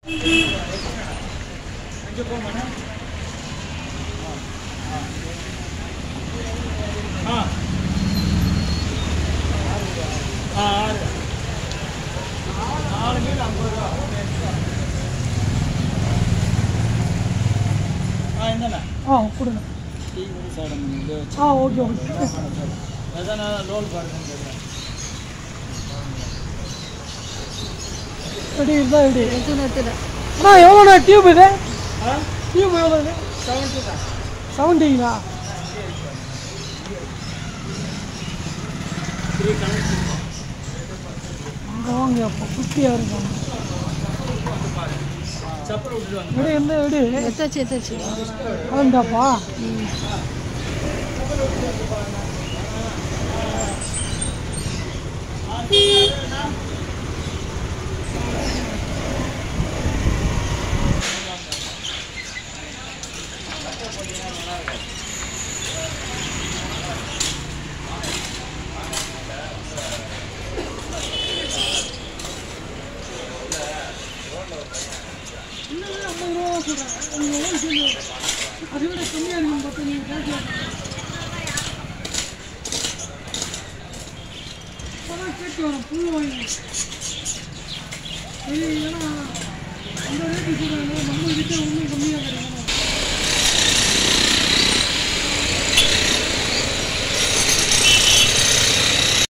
ஆ ஆ ஆறு நாலு மீன் ஐம்பது ரூபா ஆ இந்தாண்ணா ஆ கொடுங்க டீ கூட சாப்பிட முடியும் ஆ ஓகே ஓகே அதான் நான் லோல் பாருங்கன்னு கேட்குறேன் எப்படி இருந்தா எப்படி எத்தனை எத்தனை அண்ணா எவ்வளோண்ணா டியூப் இது ஆ டியூப் எவ்வளோ இது செவன்ட்டி தான் செவன்ட்டிங்களா த்ரீ கணக்கு அங்கே வாங்க அப்போ ஃபிஃப்டியாக இருக்கும் சப்பரை விட்டுட்டு வாங்க எப்படி எந்த எப்படி எத்தாச்சு எத்தாச்சு கலந்தாப்பா ஐம்பது ரூபா சொல்கிறேன் உங்கள் ஓன் சொல்லு அதை விட கம்மியாக இருக்குன்னு பார்த்தா நீங்கள் கேட்கலாம் இப்போதான் கேட்டு வரோம் புல் வாங்கி வெளியே இல்லைன்னா அந்த ரேட்டு சொல்கிறாங்க நம்ம கிட்ட ஒன்றும் கம்மியாக கிடைக்கும்